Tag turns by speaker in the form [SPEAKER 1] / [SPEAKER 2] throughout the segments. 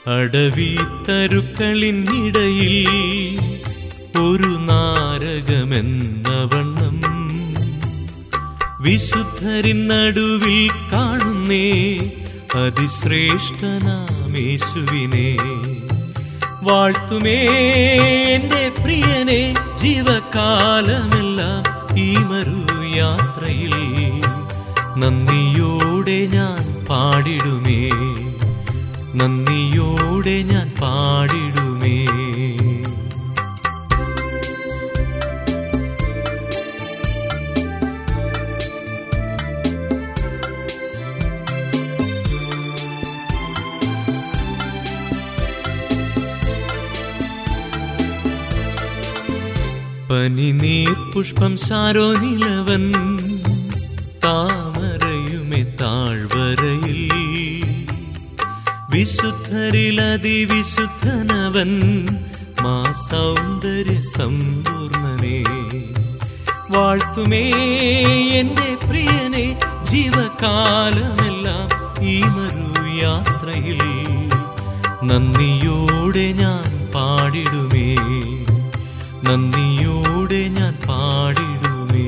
[SPEAKER 1] അടവിത്തരുക്കളിനിടയിൽ ഒരു നാരകമെന്ന വണ്ണം വിശുദ്ധരിൻ നടുവിൽ കാണുന്നേ അതിശ്രേഷ്ഠനാമേശുവിനെ വാഴ്ത്തുമേ എന്റെ പ്രിയനെ ജീവകാലമെല്ലാം ഈ മറു യാത്രയിൽ നന്ദിയോടെ ഞാൻ പാടിടുമേ നന്ദിയോടെ ഞാൻ പാടിടുമേ പനിനീർ പുഷ്പം ശാരോനിലവൻ താമരയുമെ താഴ്വരയിൽ വിശുദ്ധരിൽ അതിവിശുദ്ധനവൻ മാ സൗന്ദര്യ സമ്പൂർണനേ വാഴ്ത്തുമേ എന്റെ പ്രിയനെ ജീവകാലമെല്ലാം ഈ മറു യാത്രയിൽ നന്ദിയോടെ ഞാൻ പാടിടുമേ നന്ദിയോടെ ഞാൻ പാടിടുമേ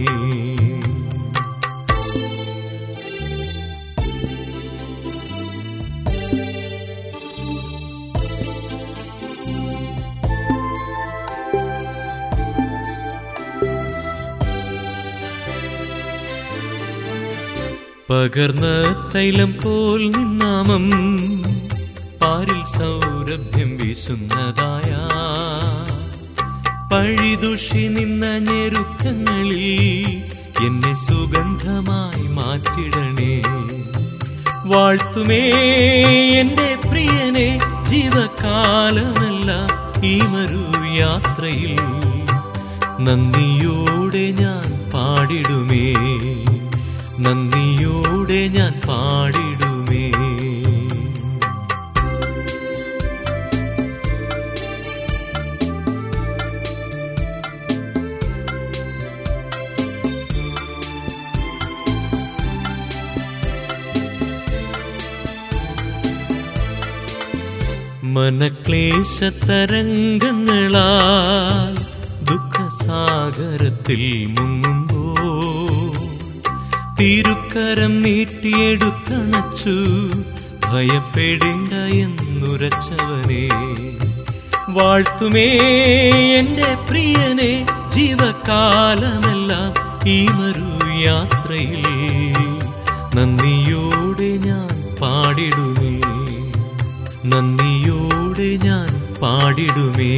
[SPEAKER 1] പകർന്ന തൈലം പോൽ നിന്നാമം പാരിൽ സൗരഭ്യം വീശുന്നതായ പഴിദുഷി നിന്ന ഞെരുക്കങ്ങളിൽ എന്നെ സുഗന്ധമായി മാറ്റിടണേ വാഴ്ത്തുമേ എന്റെ പ്രിയനെ ജീവകാലമെല്ലാം ഈ മറു യാത്രയിൽ നന്ദിയോടെ ഞാൻ പാടിടുമേ നന്ദിയോടെ ഞാൻ പാടിടുമേ മനക്ലേശതരംഗങ്ങളാൽ ദുഃഖസാഗരത്തിൽ മുങ്ങുമ്പോ തിരുക്കരം നീട്ടിയെടുത്തണച്ചു ഭയപ്പെടേണ്ട എന്നുരച്ചവനെ വാഴ്ത്തുമേ എന്റെ പ്രിയനെ ജീവകാലമെല്ലാം ഈ മറു യാത്രയിൽ നന്ദിയോടെ ഞാൻ പാടിടുമേ നന്ദിയോടെ ഞാൻ പാടിടുമേ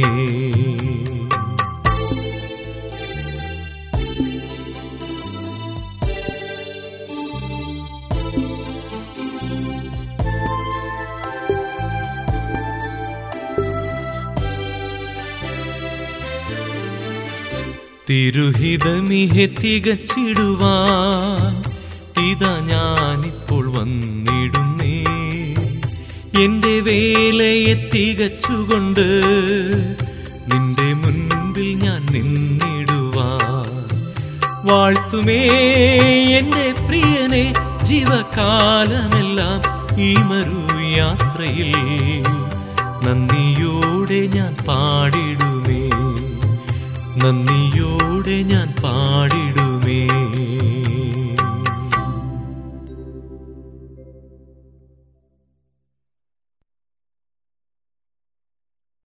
[SPEAKER 1] തിരുഹിതമിഹെ തികച്ചിടുവാൻ ഇതാ ഞാനിപ്പോൾ വന്നിടുന്നേ എന്റെ വേലയെ തികച്ചുകൊണ്ട് നിന്റെ മുൻപിൽ ഞാൻ നിന്നിടുവാൻ വാഴ്ത്തുമേ എന്റെ പ്രിയനെ ജീവകാലമെല്ലാം ഈ മറു യാത്രയിൽ നന്ദിയോടെ ഞാൻ പാടിടുമേ നന്ദിയോടെ ഞാൻ പാടിടുമേ